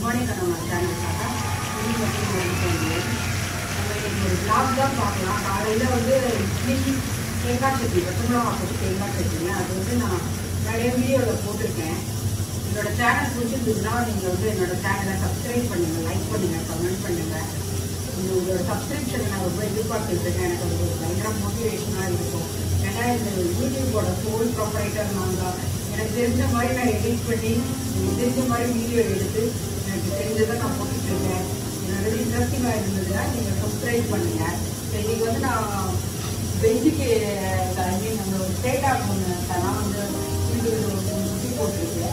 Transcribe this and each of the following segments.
Morning நம்ம சேனலுக்காக இன்னைக்கு வந்து நம்ம வந்து நம்ம இன்னைக்கு ஒரு vlog தான் பார்க்கலாம் காலையில் வந்து இட்லி தேங்காய் சட்னி பச்சைமிளகா போட்டு தேங்காய் சட்னி அது வந்து நான் நிறைய வீடியோவில் போட்டிருக்கேன் என்னோட சேனல் பிடிச்சிருந்ததுன்னா நீங்கள் வந்து என்னோட சேனலை சப்ஸ்கிரைப் பண்ணுங்கள் லைக் பண்ணுங்கள் கமெண்ட் பண்ணுங்கள் உங்களோட சப்ஸ்கிரிப்ஷனை நான் ரொம்ப எதிர்பார்த்துட்டு இருக்கேன் எனக்கு அது ஒரு பயங்கர மோட்டிவேஷனாக இருக்கும் ஏன்னா இந்த யூடியூபோட ஃபோன் ப்ரொப்ரைட்டர் நான் தான் எனக்கு தெரிஞ்ச மாதிரி நான் எடிட் பண்ணி எனக்கு தெரிஞ்ச மாதிரி வீடியோ எடுத்து எனக்கு தெரிஞ்சதை நான் போட்டுட்டு இருக்கேன் எனக்கு இன்ட்ரெஸ்டிங்காக இருந்ததுன்னா நீங்கள் சப்ஸ்கிரைப் பண்ணுங்கள் இன்னைக்கு வந்து நான் பெஞ்சுக்கு ஐ மீன் அந்த ஒரு ஸ்டேட்டாக ஒன்று நான் வந்து இது ஒரு சுற்றி போட்டிருக்கேன்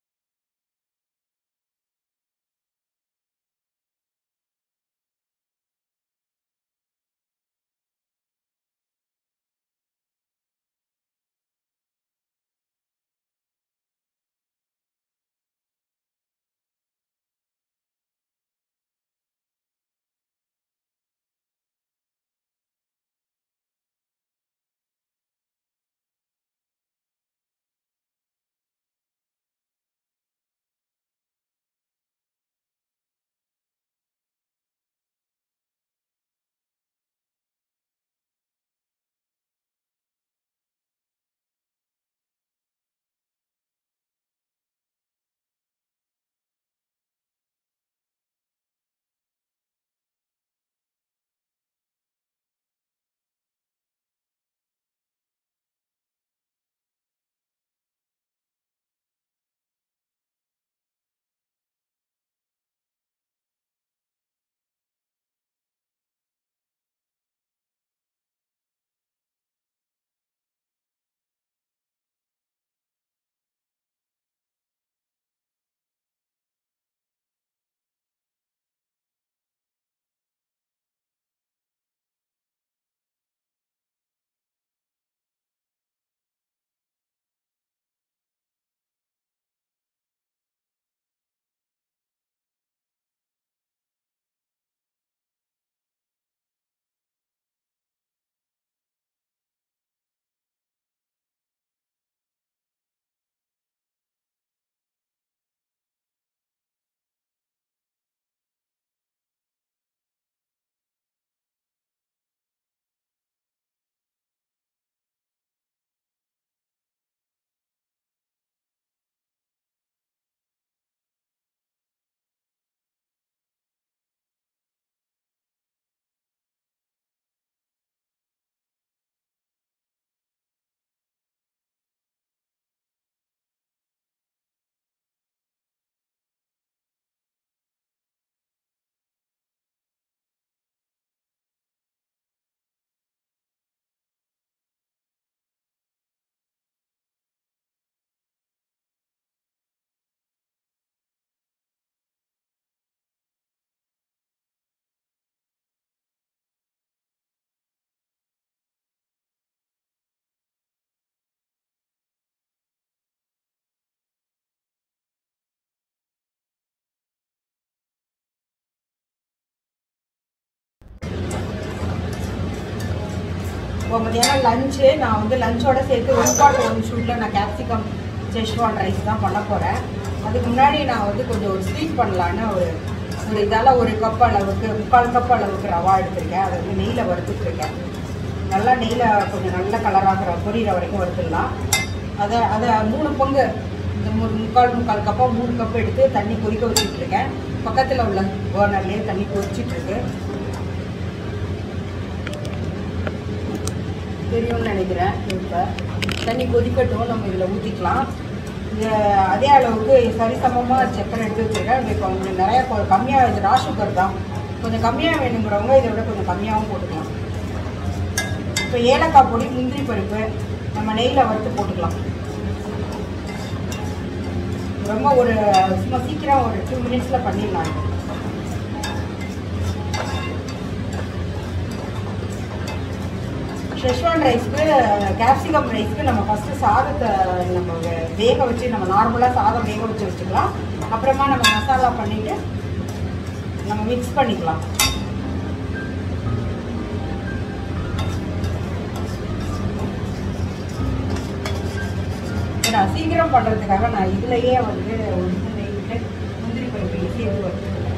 இப்போ மத்தியானம் லஞ்சு நான் வந்து லஞ்சோட சேர்த்து ஒன் பாட் ஒன் ஷூட்டில் நான் கேப்சிகம் செஷ்வான் ரைஸ் தான் பண்ண போகிறேன் அதுக்கு முன்னாடி நான் வந்து கொஞ்சம் ஒரு ஸ்வீட் பண்ணலான்னு ஒரு ஒரு இதால் ஒரு கப் அளவுக்கு முக்கால் கப் அளவுக்கு ரவா எடுத்திருக்கேன் அதை வந்து நெய்யில் வறுத்துட்ருக்கேன் நல்லா நெய்யில் கொஞ்சம் நல்ல கலராகிற பொரியிற வரைக்கும் வறுத்துடலாம் அதை அதை மூணு பங்கு இந்த மூணு முக்கால் முக்கால் கப்பாக மூணு கப் எடுத்து தண்ணி கொதிக்க வச்சுட்ருக்கேன் பக்கத்தில் உள்ள பேர்னர்லேயே தண்ணி கொதிச்சிட்ருக்கு தெரியும்னு நினைக்கிறேன் இப்போ தண்ணி கொதிக்கட்டும் நம்ம இதில் ஊற்றிக்கலாம் இது அதே அளவுக்கு சரிசமமாக சக்கரை எடுத்து வச்சுருக்கேன் இப்போ கொஞ்சம் நிறையா கொ- கம்மியாக இது ரா சுகர் தான் கொஞ்சம் கம்மியாக வேணுங்கிறவங்க இதை விட கொஞ்சம் கம்மியாகவும் போட்டுக்கலாம் இப்போ ஏலக்காய் பொடி முந்திரி பருப்பு நம்ம நெய்யில் வறுத்து போட்டுக்கலாம் ரொம்ப ஒரு சும்மா சீக்கிரம் ஒரு டூ மினிட்ஸில் பண்ணிடலாம் இது. ஷெஷ்வான் ரைஸ்க்கு கேப்சிகம் ரைஸ்க்கு நம்ம ஃபஸ்ட்டு சாதத்தை நம்ம வே- வேக வச்சு நம்ம நார்மலாக சாதம் வேக வச்சு வச்சுக்கலாம் அப்புறமா நம்ம மசாலா பண்ணிவிட்டு நம்ம மிக்ஸ் பண்ணிக்கலாம் இப்ப நான் சீக்கிரம் பண்ணுறதுக்காக நான் இதுலயே வந்து ஒரு இது நெய் விட்டு முந்திரி பருப்பு சேர்த்து வறுத்துக்கலாம்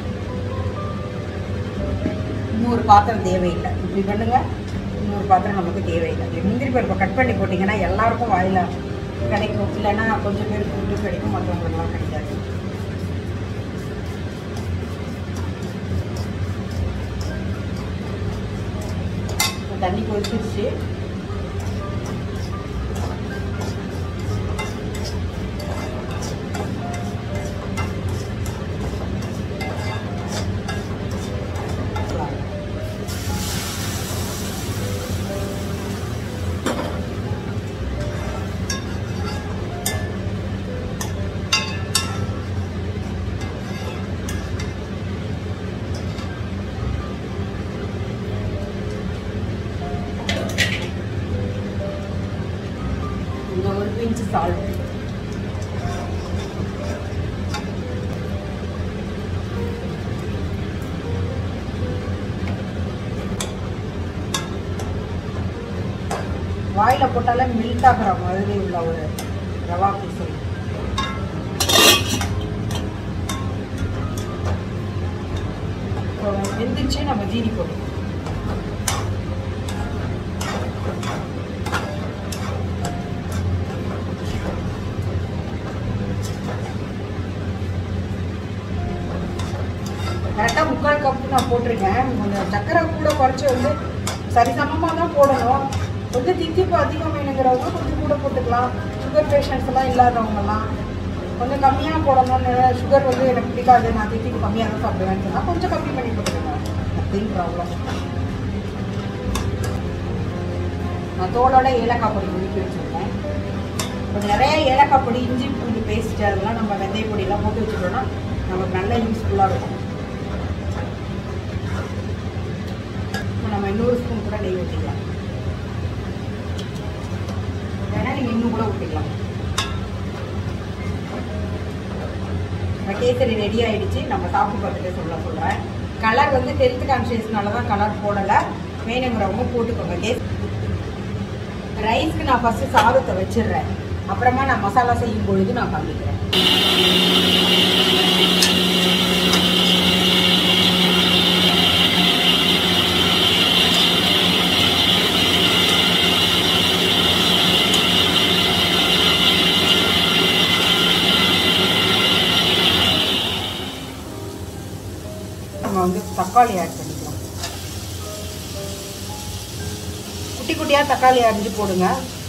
இன்னொரு பாத்திரம் தேவையில்லை இப்படி பண்ணுங்க இன்னொரு பாத்திரம் நமக்கு தேவையில்லை இப்படி முந்திரி பருப்பை கட் பண்ணி போட்டிங்கன்னா எல்லாருக்கும் வாயில கிடைக்கும் இல்லைன்னா கொஞ்சம் பேருக்கு மட்டும் கிடைக்கும் மற்றவங்களுக்குலாம் கிடைக்காது இப்போ தண்ணி கொதிச்சிருச்சு இந்த ஒரு பிஞ்சு சால்ட் வாயில போட்டாலே மெல்ட் ஆகுற மாதிரி உள்ள ஒரு ரவா கேசரி இப்போ வெந்துச்சு நம்ம ஜீனி போட்டுக்கலாம் கரெக்டாக முக்கால் கப்பு நான் போட்டிருக்கேன் கொஞ்சம் சக்கரை கூட குறைச்சி வந்து சரிசமமாக தான் போடணும் கொஞ்சம் தித்திப்பு அதிகம் வேணுங்கிறவங்க கொஞ்சம் கூட போட்டுக்கலாம் சுகர் பேஷண்ட்ஸ் எல்லாம் இல்லாதவங்கலாம் கொஞ்சம் கம்மியாக போடணும்னு சுகர் வந்து எனக்கு பிடிக்காது நான் தித்திப்பு கம்மியாக தான் சாப்பிடுவேன்னு சொன்னால் கொஞ்சம் கம்மி பண்ணி போட்டுருங்க நத்திங் ப்ராப்ளம் நான் தோலோட ஏலக்காய் பொடி ஒதுக்கி வச்சுருக்கேன் கொஞ்சம் நிறைய ஏலக்காய் பொடி இஞ்சி பூண்டு பேஸ்ட் அதெல்லாம் நம்ம வெந்தய பொடியெல்லாம் போட்டு வச்சுட்டோம்னா நமக்கு நல்ல யூஸ்ஃபுல்லாக இருக்கும் இப்போ நம்ம இன்னொரு ஸ்பூன் கூட நெய் ஊற்றிக்கலாம் வேணா நீங்கள் இன்னும் கூட ஊற்றிக்கலாம் நம்ம கேசரி ரெடி ஆயிடுச்சு நம்ம சாப்பிட்டு பார்த்துட்டு சொல்ல சொல்கிறேன் கலர் வந்து ஹெல்த் கான்ஷியஸ்னால தான் கலர் போடலை வேணுங்கிறவங்க போட்டுக்கோங்க கேஸ் ரைஸ்க்கு நான் ஃபஸ்ட்டு சாதத்தை வச்சிடுறேன் அப்புறமா நான் மசாலா செய்யும் பொழுது நான் காமிக்கிறேன் நம்ம வந்து தக்காளி ஆட் பண்ணிக்கலாம் குட்டி குட்டியாக தக்காளி அரிஞ்சு போடுங்க